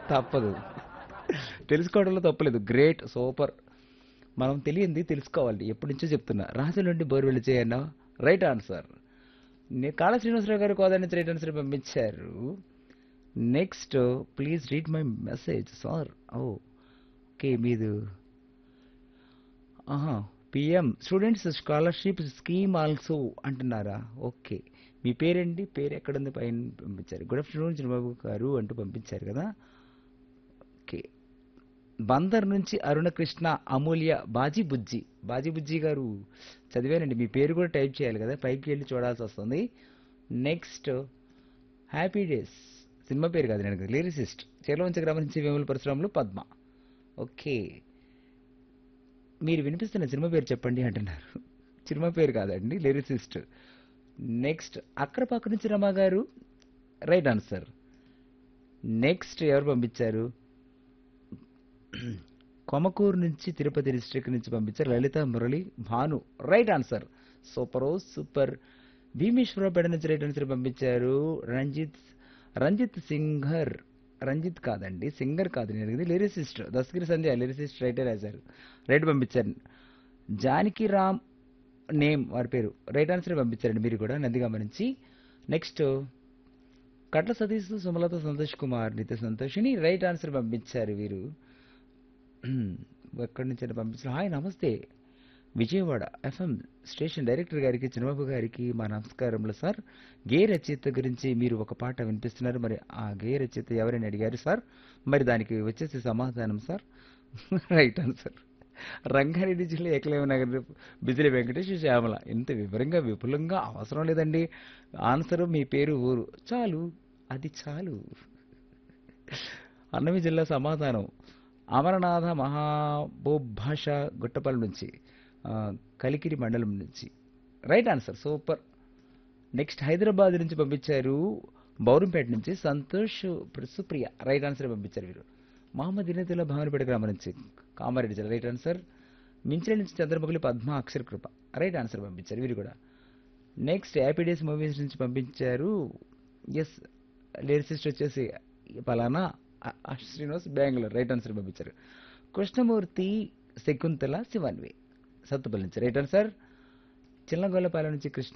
తప్పదు తెలుసుకోవడంలో తప్పలేదు గ్రేట్ సూపర్ మనం తెలియంది తెలుసుకోవాలి ఎప్పటి నుంచో చెప్తున్నా రాజు నుండి బోర్వెల్ చేయన్నా రైట్ ఆన్సర్ నే- కాళ శ్రీనివాసరావు గారు కోదాడి నుంచి రైట్ ఆన్సర్ పంపించారు next please read my message sir oh okay మీది ఆహా PM students scholarship scheme also అంటున్నారా ఓకే మీ పేరేంటి పేరు ఎక్కడుంది పైన పంపించారు గుడ్ ఆఫ్టర్నూన్ చిన్నబాబు గారు అంటూ పంపించారు కదా ఓకే బందర్ నుంచి అరుణకృష్ణ అమూల్య బాజీ బుజ్జి బాజీ బుజ్జి గారు చదివానండి మీ పేరు కూడా టైప్ చేయాలి కదా పైకి వెళ్ళి చూడాల్సి వస్తుంది నెక్స్ట్ హ్యాపీ డేస్ సినిమా పేరు కాదు నేను లిరిసిస్ట్ చేలవంచ గ్రామం నుంచి వేముల పరిశ్రమలు పద్మ ఓకే మీరు వినిపిస్తున్న సినిమా పేరు చెప్పండి అంటున్నారు సినిమా పేరు కాదండి లిరిసిస్ట్ నెక్స్ట్ అక్కడపక్క నుంచి రమా గారు రైట్ ఆన్సర్ నెక్స్ట్ ఎవరు పంపించారు కొమకూరు నుంచి తిరుపతి డిస్ట్రిక్ట్ నుంచి పంపించారు Lalitha Murali Bhanu right answer super super Bhimeswararaopeta నుంచి రైట్ ఆన్సర్ పంపించారు రంజిత్ రంజిత్ సింగర్ రంజిత్ కాదండి సింగర్ కాదు నేను అడిగింది లిరిసిస్ట్ దస్గిరి సంధ్య లిరిసిస్ట్ రైటే రాశారు రైట్ పంపించారు జానకి రామ్ నేమ్ వారి పేరు రైట్ ఆన్సర్ పంపించారండి మీరు కూడా నందిగామ నుంచి next Katla Satish Sumalatha Santosh Kumar Nitya Santoshini right answer పంపించారు వీరు ఎక్కడి నుంచి అయినా పంపించారు హాయ్ నమస్తే విజయవాడ ఎఫ్ఎం స్టేషన్ డైరెక్టర్ గారికి చిన్నబాబు గారికి మా నమస్కారములు సార్ గే రచయిత గురించి మీరు ఒక పాట వినిపిస్తున్నారు మరి ఆ గే రచయిత ఎవరైనా అడిగారు సార్ మరి దానికి వచ్చేసి సమాధానం సార్ రైట్ ఆన్సర్ రంగారెడ్డి జిల్లా ఏకలవ్య నగర్ బిజిలి వెంకటేష్ శ్యామల ఇంత వివరంగా విపులంగా అవసరం లేదండి ఆన్సర్ మీ పేరు ఊరు చాలు అది చాలు అన్నమి జిల్లా సమాధానం అమరనాథ మహాబోభాష గుట్టపల్లి నుంచి ఆ, కలికిరి మండలం నుంచి right answer super next Hyderabad నుంచి పంపించారు బౌరంపేట నుంచి సంతోష్ సుప్రియ రైట్ ఆన్సర్ పంపించారు వీరు మహమ్మద్ ఇనతుల్లా భావనపేట గ్రామం నుంచి కామారెడ్డి జిల్లా రైట్ ఆన్సర్ మించిన నుంచి చంద్రముఖి పద్మ అక్షర కృప రైట్ ఆన్సర్ పంపించారు వీరు కూడా నెక్స్ట్ హ్యాపీ డేస్ మూవీస్ నుంచి పంపించారు ఎస్ లిరిసిస్ట్ వచ్చేసి పలానా అ- అ- శ్రీనివాస్ బెంగళూరు రైట్ ఆన్సర్ పంపించారు కృష్ణమూర్తి శకుంతల శివన్వి సత్తుపల్లి నుంచి రైట్ ఆన్సర్ చిన్నగొల్లపాలెం నుంచి కృష్ణ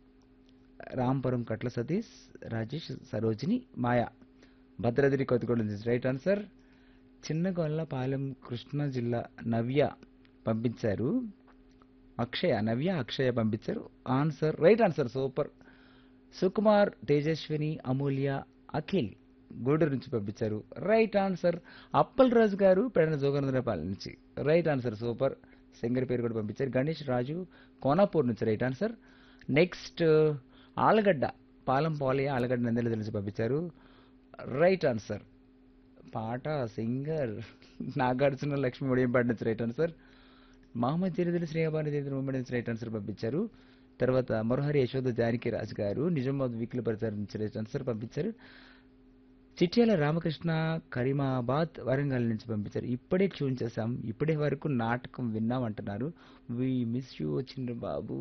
రాంపురం కట్ల సతీష్ రాజేష్ సరోజిని మాయా భద్రాద్రి కొత్తగూడ నుంచి రైట్ ఆన్సర్ చిన్నగొల్లపాలెం కృష్ణా జిల్లా నవ్య పంపించారు అక్షయ నవ్య అక్షయ పంపించారు answer right answer super Sukumar Tejaswini Amulya Akhil Gudur నుంచి పంపించారు రైట్ ఆన్సర్ అప్పల్ రాజు గారు పెడన జోగనందరపాలెం నుంచి రైట్ ఆన్సర్ సూపర్ సింగర్ పేరు కూడా పంపించారు గణేష్ రాజు కోనాపూర్ నుంచి రైట్ ఆన్సర్ నెక్స్ట్ ఆలగడ్డ పాలం పోలే ఆలగడ్డ నందెల నుంచి పంపించారు రైట్ ఆన్సర్ పాట సింగర్ నాగార్జున లక్ష్మి ఒడియంపాటి నుంచి రైట్ ఆన్సర్ మహమ్మద్ జరీదులు శ్రేయభాని దేంద్ర ముంబై నుంచి రైట్ ఆన్సర్ పంపించారు తర్వాత మరోహరి యశోద జానకి రాజు గారు నిజామాబాద్ వీక్లీ పరిసరం నుంచి రైట్ ఆన్సర్ పంపించారు చిట్యాల రామకృష్ణ కరీమాబాద్ వరంగల్ నుంచి పంపించారు ఇప్పుడే ట్యూన్ చేశాం ఇప్పుడే వరకు నాటకం విన్నాం అంటున్నారు వి మిస్ యూ వచ్చిండ్రు బాబు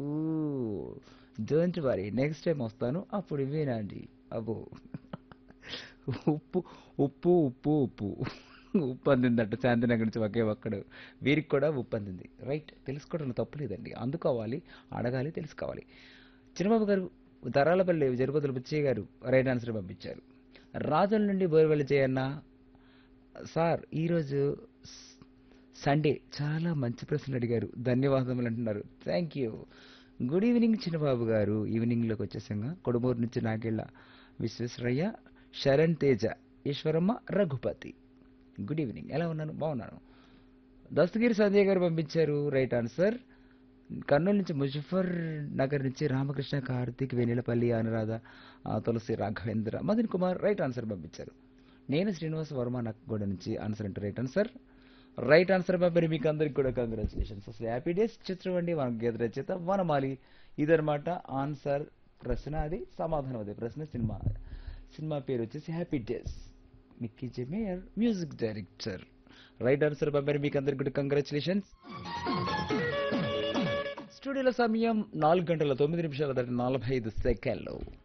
డోంట్ వరీ నెక్స్ట్ టైం వస్తాను అప్పుడు వినండి అబ్బో ఉప్పు ఉప్పు ఉప్పు ఉప్పు ఉప్పు అందిందట శాంతినగర్ నుంచి ఒకే ఒక్కడు వీరికి కూడా ఉప్పు అందింది రైట్ తెలుసుకోవడంలో తప్పులేదండి అందుకోవాలి అడగాలి తెలుసుకోవాలి చిన్నబాబు గారు తరాలపల్లి జరుపతుల బుచ్చయ్య గారు రైట్ ఆన్సర్ పంపించారు రాజుల నుండి బోర్వెల్ చేయన్న సార్ ఈరోజు స్- సండే చాలా మంచి ప్రశ్నలు అడిగారు ధన్యవాదములు అంటున్నారు thank you good evening Chinnababu గారు ఈవినింగ్లోకి వచ్చేసాగా కొడుమూరు నుంచి నాగేళ్ళ విశ్వేశ్వరయ్య శరణ్ తేజ ఈశ్వరమ్మ రఘుపతి గుడ్ ఈవినింగ్ ఎలా ఉన్నాను బాగున్నాను దస్తగిరి సంజయ్ గారు పంపించారు రైట్ ఆన్సర్ కర్నూలు నుంచి ముజఫర్ నగర్ నుంచి రామకృష్ణ కార్తీక్ వెనిలపల్లి అనురాధ ఆ, తులసి రాఘవేంద్ర మదన్ కుమార్ రైట్ ఆన్సర్ పంపించారు నేను శ్రీనివాస్ వర్మ నక్కగూడ నుంచి ఆన్సర్ అంటే రైట్ ఆన్సర్ రైట్ ఆన్సర్ పంపిణీ మీకు అందరికి కూడా కంగ్రాచులేషన్స్ అసలు హ్యాపీ డేస్ చిత్రం అండి మన గీత రచయిత వనమాలి ఇదనమాట ఆన్సర్ ప్రశ్న అది సమాధానం అది ప్రశ్న సినిమా సినిమా పేరు వచ్చేసి happy days Mickey Jmeyer music director right answer పంపారు మీకు అందరికి కూడా కంగ్రాచులేషన్స్ స్టూడియోలో సమయం నాలుగు గంటల తొమ్మిది నిమిషాల దాటి నలభై ఐదు సెకండ్లు